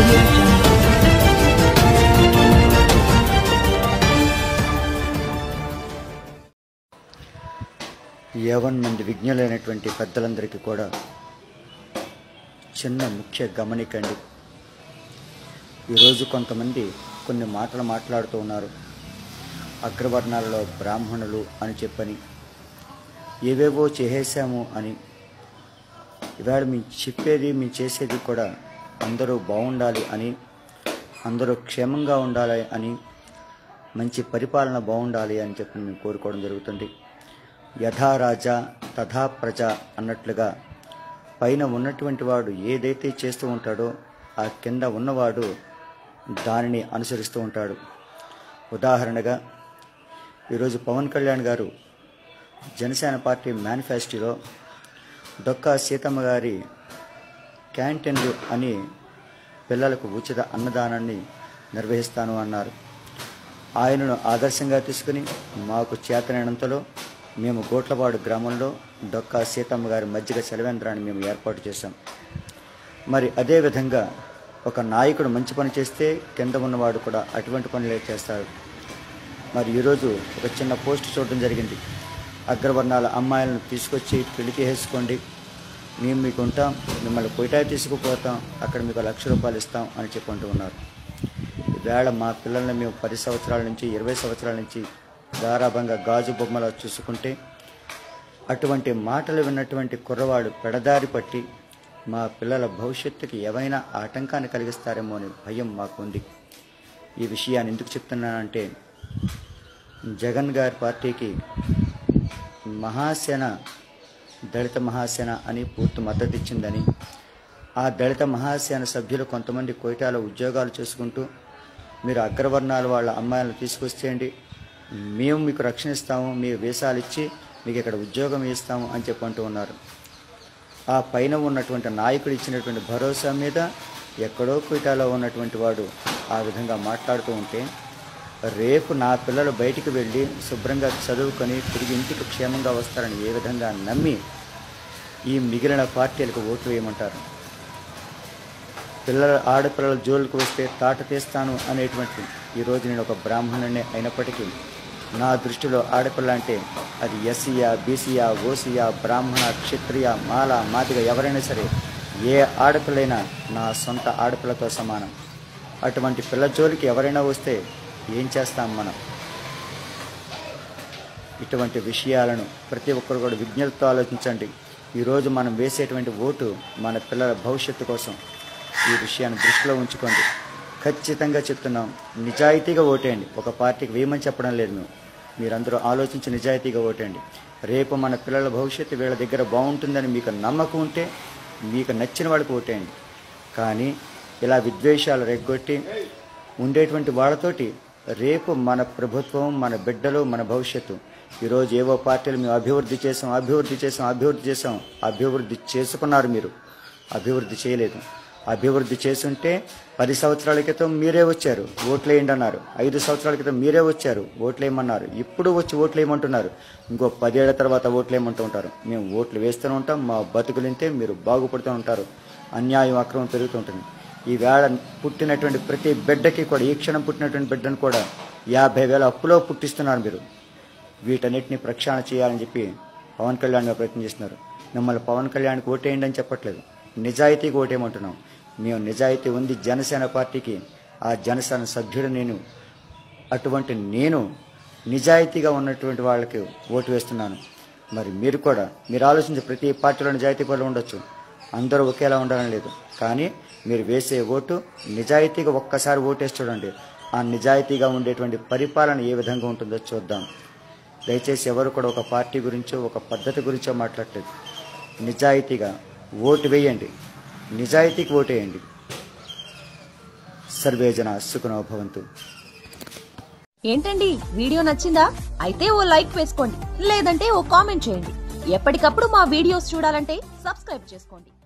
audio jungle. యావన్ మంది విజ్ఞులైనటువంటి పెద్దలందరికీ కూడా చిన్న ముఖ్య గమనికండి ఈరోజు కొంతమంది కొన్ని మాటలు మాట్లాడుతూ ఉన్నారు అగ్రవర్ణాలలో బ్రాహ్మణులు అని చెప్పని ఏవేవో చేసేసాము అని ఇవాళ మేము చెప్పేది మేము చేసేది కూడా అందరూ బాగుండాలి అని అందరూ క్షేమంగా ఉండాలి అని మంచి పరిపాలన బాగుండాలి అని చెప్పి మేము కోరుకోవడం జరుగుతుంది యథా రాజా తథా ప్రజ అన్నట్లుగా పైన ఉన్నటువంటి వాడు ఏదైతే చేస్తూ ఉంటాడో ఆ కింద ఉన్నవాడు దానిని అనుసరిస్తూ ఉంటాడు ఉదాహరణగా ఈరోజు పవన్ కళ్యాణ్ గారు జనసేన పార్టీ మేనిఫెస్టోలో డొక్కా సీతమ్మ గారి క్యాంటీన్లు అని పిల్లలకు ఉచిత అన్నదానాన్ని నిర్వహిస్తాను అన్నారు ఆయనను ఆదర్శంగా తీసుకుని మాకు చేతనైనంతలో మేము గోట్లపాడు గ్రామంలో డొక్కా సీతమ్మ గారి మజ్జిగ సెలవేంద్రాన్ని మేము ఏర్పాటు చేశాం మరి అదేవిధంగా ఒక నాయకుడు మంచి పని చేస్తే కింద ఉన్నవాడు కూడా అటువంటి పనులే చేస్తాడు మరి ఈరోజు ఒక చిన్న పోస్ట్ చూడడం జరిగింది అగ్రవర్ణాల అమ్మాయిలను తీసుకొచ్చి పెళ్లి చేసుకోండి మేము మీకు ఉంటాం మిమ్మల్ని కొయిటా తీసుకుపోతాం అక్కడ మీకు లక్ష రూపాయలు ఇస్తాం అని చెప్పుకుంటూ ఉన్నారు ఈవేళ మా పిల్లల్ని మేము పది సంవత్సరాల నుంచి ఇరవై సంవత్సరాల నుంచి గారాభంగా గాజు బొమ్మలా చూసుకుంటే అటువంటి మాటలు విన్నటువంటి కుర్రవాడు పెడదారి పట్టి మా పిల్లల భవిష్యత్తుకి ఏవైనా ఆటంకాన్ని కలిగిస్తారేమో అనే భయం మాకు ఉంది ఈ విషయాన్ని ఎందుకు చెప్తున్నానంటే జగన్ గారి పార్టీకి మహాసేన దళిత మహాసేన అని పూర్తి మద్దతు ఇచ్చిందని ఆ దళిత మహాసేన సభ్యులు కొంతమంది కోయిటాలో ఉద్యోగాలు చేసుకుంటూ మీరు అగ్రవర్ణాల వాళ్ళ అమ్మాయిలను తీసుకొచ్చేయండి మేము మీకు రక్షణ ఇస్తాము మీ వీసాలు ఇచ్చి మీకు ఇక్కడ ఉద్యోగం ఇస్తాము అని చెప్పి అంటూ ఉన్నారు ఆ పైన ఉన్నటువంటి నాయకుడు ఇచ్చినటువంటి భరోసా మీద ఎక్కడో కుయిటాలో ఉన్నటువంటి వాడు ఆ విధంగా మాట్లాడుతూ ఉంటే రేపు నా పిల్లలు బయటికి వెళ్ళి శుభ్రంగా చదువుకొని తిరిగి ఇంటికి క్షేమంగా వస్తారని ఏ విధంగా నమ్మి ఈ మిగిలిన పార్టీలకు ఓట్లు వేయమంటారు పిల్లల ఆడపిల్లల జోలికి వస్తే తాట తీస్తాను అనేటువంటి ఈరోజు నేను ఒక బ్రాహ్మణునే అయినప్పటికీ నా దృష్టిలో ఆడపిల్ల అంటే అది ఎస్సీయా బీసీయా ఓసీయా బ్రాహ్మణ క్షత్రియ మాల మాదిగ ఎవరైనా సరే ఏ ఆడపిల్లైనా నా సొంత ఆడపిల్లతో సమానం అటువంటి పిల్ల జోలికి ఎవరైనా వస్తే ఏం చేస్తాం మనం ఇటువంటి విషయాలను ప్రతి ఒక్కరు కూడా విజ్ఞతతో ఆలోచించండి ఈరోజు మనం వేసేటువంటి ఓటు మన పిల్లల భవిష్యత్తు కోసం ఈ విషయాన్ని దృష్టిలో ఉంచుకోండి ఖచ్చితంగా చెప్తున్నాం నిజాయితీగా ఓటేయండి ఒక పార్టీకి వేయమని చెప్పడం లేదు మేము మీరందరూ ఆలోచించి నిజాయితీగా ఓటేయండి రేపు మన పిల్లల భవిష్యత్తు వీళ్ళ దగ్గర బాగుంటుందని మీకు నమ్మకం ఉంటే మీకు నచ్చిన వాళ్ళకి ఓటేయండి కానీ ఇలా విద్వేషాలు రెగ్గొట్టి ఉండేటువంటి వాళ్ళతోటి రేపు మన ప్రభుత్వం మన బిడ్డలు మన భవిష్యత్తు ఈరోజు ఏవో పార్టీలు మేము అభివృద్ధి చేసాం అభివృద్ధి చేసాం అభివృద్ధి చేసాం అభివృద్ధి చేసుకున్నారు మీరు అభివృద్ధి చేయలేదు అభివృద్ధి చేసుంటే పది సంవత్సరాల క్రితం మీరే వచ్చారు ఓట్లేయండి అన్నారు ఐదు సంవత్సరాల క్రితం మీరే వచ్చారు ఓట్లేయమన్నారు ఇప్పుడు వచ్చి ఓట్లేయమంటున్నారు ఇంకో పదేళ్ల తర్వాత ఓట్లేయమంటూ ఉంటారు మేము ఓట్లు వేస్తూనే ఉంటాం మా బతుకులింతే మీరు బాగుపడుతూ ఉంటారు అన్యాయం అక్రమం పెరుగుతుంటుంది ఈవేళ పుట్టినటువంటి ప్రతి బిడ్డకి కూడా ఈ క్షణం పుట్టినటువంటి బిడ్డను కూడా యాభై వేల అప్పులో పుట్టిస్తున్నారు మీరు వీటన్నిటిని ప్రక్షాళన చేయాలని చెప్పి పవన్ కళ్యాణ్ గారు ప్రయత్నం చేస్తున్నారు మిమ్మల్ని పవన్ కళ్యాణ్కి ఓటేయండి అని చెప్పట్లేదు నిజాయితీకి ఓటేయమంటున్నాం మేము నిజాయితీ ఉంది జనసేన పార్టీకి ఆ జనసేన సభ్యుడు నేను అటువంటి నేను నిజాయితీగా ఉన్నటువంటి వాళ్ళకి ఓటు వేస్తున్నాను మరి మీరు కూడా మీరు ఆలోచించే ప్రతి పార్టీలో నిజాయితీ పనులు ఉండొచ్చు అందరూ ఒకేలా ఉండాలని లేదు కానీ మీరు వేసే ఓటు నిజాయితీగా ఒక్కసారి ఓటేసి చూడండి ఆ నిజాయితీగా ఉండేటువంటి పరిపాలన ఏ విధంగా ఉంటుందో చూద్దాం దయచేసి ఎవరు కూడా ఒక పార్టీ గురించో ఒక పద్ధతి గురించో మాట్లాడలేదు నిజాయితీగా ఓటు వేయండి నిజాయితీకి ఓటేయండి సర్వేజన సుఖనో భవంతు ఏంటండి వీడియో నచ్చిందా అయితే ఓ లైక్ వేసుకోండి లేదంటే ఓ కామెంట్ చేయండి ఎప్పటికప్పుడు మా వీడియోస్ చూడాలంటే సబ్స్క్రైబ్ చేసుకోండి